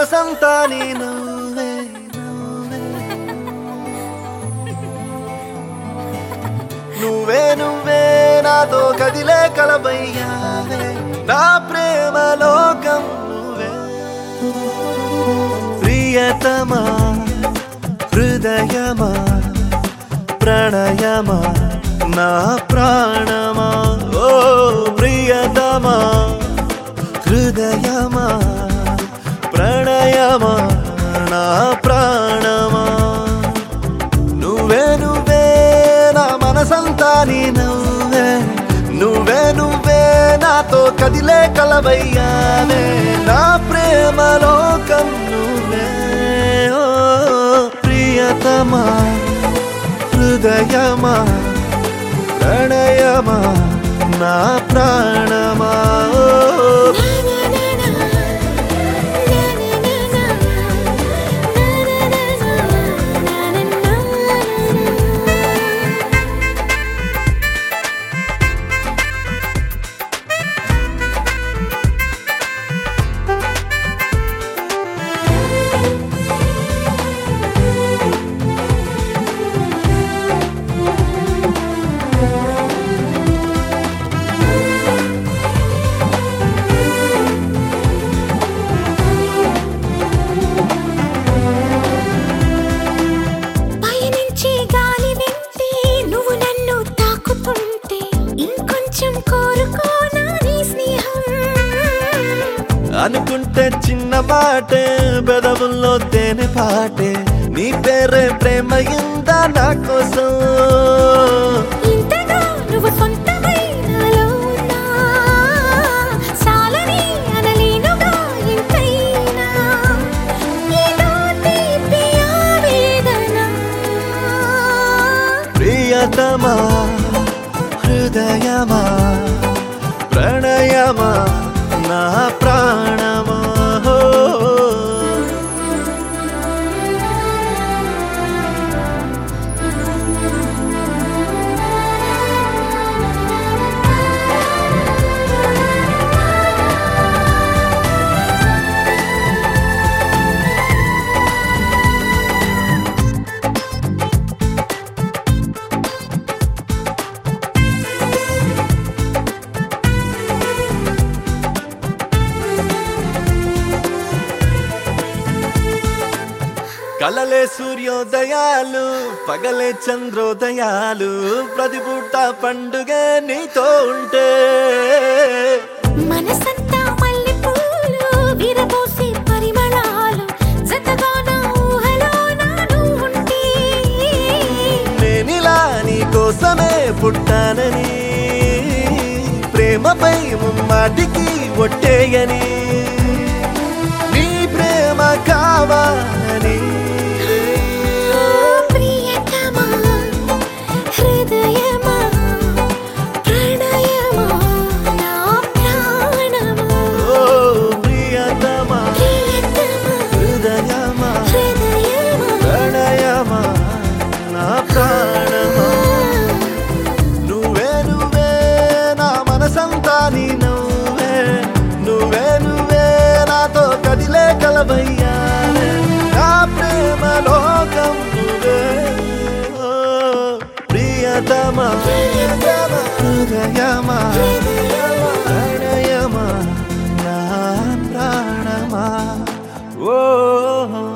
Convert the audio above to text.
మనసంతా నీ నువ్వే నువ్వే నువ్వే నువ్వే నాతో కదిలే కలబయ్యావే నా ప్రేమ లోకం నువ్వే ప్రియతమా హృదయమా ప్రణయమా నా ప్రాణమా ఓ ప్రియతమా హృదయమా ప్రణయమా నా ప్రాణమా నువ్వే నువ్వే నా మనసంతా నీ నువ్వే నువ్వే నువ్వే నాతో కదిలే కలవయ్యావే నా ప్రేమ లోకం నువ్వే ఓ ప్రియతమా హృదయమా ప్రణయమా నా ప్రాణమా ఓ పయనించే గాలి వింటే నువ్వు నన్ను తాకుతుంటే ఇంకొంచెం కోరుకోనా నీ స్నేహం అనుకుంటే చిన్న మాటే పెదవుల్లో తేనె పాటే నీ పేరే ప్రేమ ఇందా నా కోసం ఇంతగా నువ్వు సొంతమై నాలో ఉన్నా చాలని అనలేనుగా ఇంతైనా ఏదో తీపి ఆవేదన ప్రియతమా హృదయమా ప్రణయమా నా ప్రాణమా హో. కలలే సూర్యోదయాలు పగలే చంద్రోదయాలు ప్రతి పూట పండుగ నీతో ఉంటే మనసంతా మల్లెపూలు విరబోసే పరిమళాలు జతగా నా ఊహలో నాను ఉంటే నేనిలా నీ కోసమే పుట్టానని ప్రేమపై ముమ్మాటికి ఒట్టేయని నీ ప్రేమ కావాలని ప్రియతమా హృదయమా ప్రణయమా నా ప్రాణమా ఓ ప్రియతమా ప్రియతమా హృదయమా హృదయమా ప్రణయమా నా ప్రాణమా నువ్వే నువ్వే నా మనసంతా నీ నువ్వే నువ్వే నువ్వే నాతో కదిలే కలవయ్యావే నా ప్రేమ లోకం నువ్వే ఓ ప్రియతమా హృదయమా ప్రణయమా నా ప్రాణమా ఓ